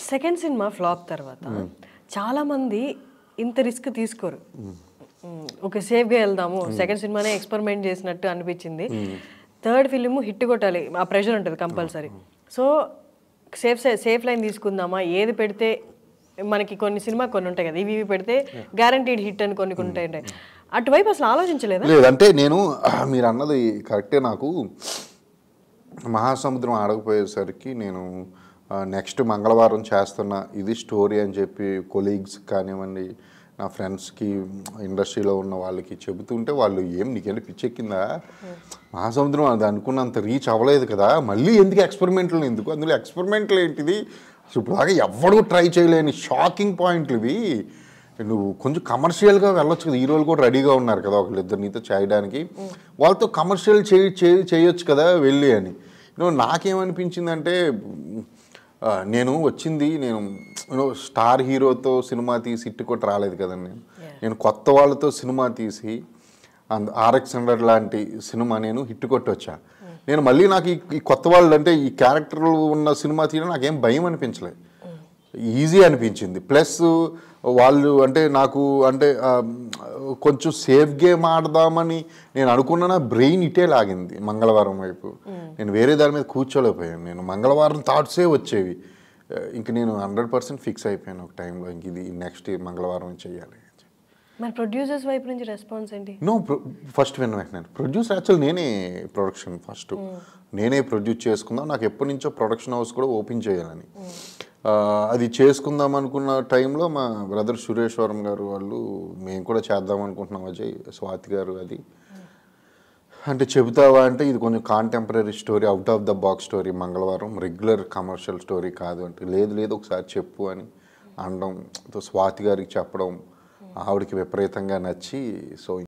Second cinema flop తర్వాత చాలా మంది ఇంత రిస్క్ తీసుకోరు మ్మ్. ఒక సేఫ్గా వెళ్దాము సెకండ్ సినిమానే ఎక్స్పెరిమెంట్ చేసినట్టు అనిపించింది థర్డ్ ఫిలిం హిట్ కొట్టాలి ఆ ప్రెషర్ ఉంటుంది compulsory so safe safe line తీసుకుందామా ఏది పెడితే మనకి కొన్ని సినిమా కొన్ని ఉంటాయి కదా ఇవి ఇవి పెడితే గ్యారంటీడ్ హిట్ అని కొన్ని కొన్ని ఉంటాయి అటువైపు అసలు ఆలోచించలేదా లేదంటే నేను మీరు అన్నది కరెక్టే నాకు మహాసముద్రం ఆడకపోయేసరికి నేను నెక్స్ట్ మంగళవారం చేస్తున్న ఇది స్టోరీ అని చెప్పి కొలీగ్స్ కానివ్వండి నా ఫ్రెండ్స్కి ఇండస్ట్రీలో ఉన్న వాళ్ళకి చెబుతుంటే వాళ్ళు ఏం నీకెళ్ళి పిచ్చెక్కిందా మహాసముద్రం అది అనుకున్నంత రీచ్ అవ్వలేదు కదా మళ్ళీ ఎందుకు ఎక్స్పెరిమెంట్లు ఎందుకు అందులో ఎక్స్పెరిమెంట్లు ఏంటిది అసలు ఇప్పుడు దాకా ఎవ్వడూ ట్రై చేయలేని షాకింగ్ పాయింట్లు ఇవి నువ్వు కొంచెం కమర్షియల్గా వెళ్ళొచ్చు కదా హీరోలు కూడా రెడీగా ఉన్నారు కదా ఒకళ్ళిద్దరు నీతో చేయడానికి వాళ్ళతో కమర్షియల్ చేయి చేయి చేయొచ్చు కదా వెళ్ళి అని నువ్వు నాకేమనిపించిందంటే ఆ, నేను వచ్చింది నేను you know, స్టార్ హీరోతో సినిమా తీసి ఇట్టు కొట్టి రాలేదు కదా నేను నేను కొత్త వాళ్ళతో సినిమా తీసి అండ్ ఆర్ఎక్స్ హండ్రెడ్ లాంటి సినిమా నేను హిట్ కొట్టి వచ్చా నేను మళ్ళీ నాకు ఈ- ఈ కొత్త వాళ్ళు అంటే ఈ క్యారెక్టర్లు ఉన్న సినిమా తీయడం నాకేం భయం అనిపించలేదు ఈజీ అనిపించింది ప్లస్ వాళ్ళు అంటే నాకు అంటే ఆ, కొంచెం సేఫ్ గేమ్ ఆడదామని నేను అనుకున్న నా బ్రెయిన్ ఇటే లాగింది మంగళవారం వైపు నేను వేరే దాని మీద కూర్చోలేకపోయాను నేను మంగళవారం థాట్సే వచ్చేవి ఆ, ఇంక నేను హండ్రెడ్ పర్సెంట్ ఫిక్స్ అయిపోయాను ఒక టైంలో ఇంక ఇది నెక్స్ట్ మంగళవారం చేయాలి మరి ప్రొడ్యూసర్స్ వైపు నుంచి రెస్పాన్స్ ఏంటి నో ఫస్ట్ విన్న వెంటనే ప్రొడ్యూస్ యాక్చువల్ నేనే ప్రొడక్షన్ ఫస్ట్ నేనే ప్రొడ్యూస్ చేసుకుందాం నాకు ఎప్పటి నుంచో ప్రొడక్షన్ హౌస్ కూడా ఓపెన్ చేయాలని ఆ, అది చేసుకుందాం అనుకున్న టైంలో మా బ్రదర్ సురేశ్వరం గారు వాళ్ళు మేము కూడా చేద్దాం అనుకుంటున్నాం అజయ్ స్వాతి గారు అది అంటే చెబుతావా అంటే ఇది కొంచెం contemporary story out of the box story Mangalavaaram regular commercial story కాదు అంటే లేదు లేదు ఒకసారి చెప్పు అని అనడం తో స్వాతి గారికి చెప్పడం ఆవిడకి విపరీతంగా నచ్చి సో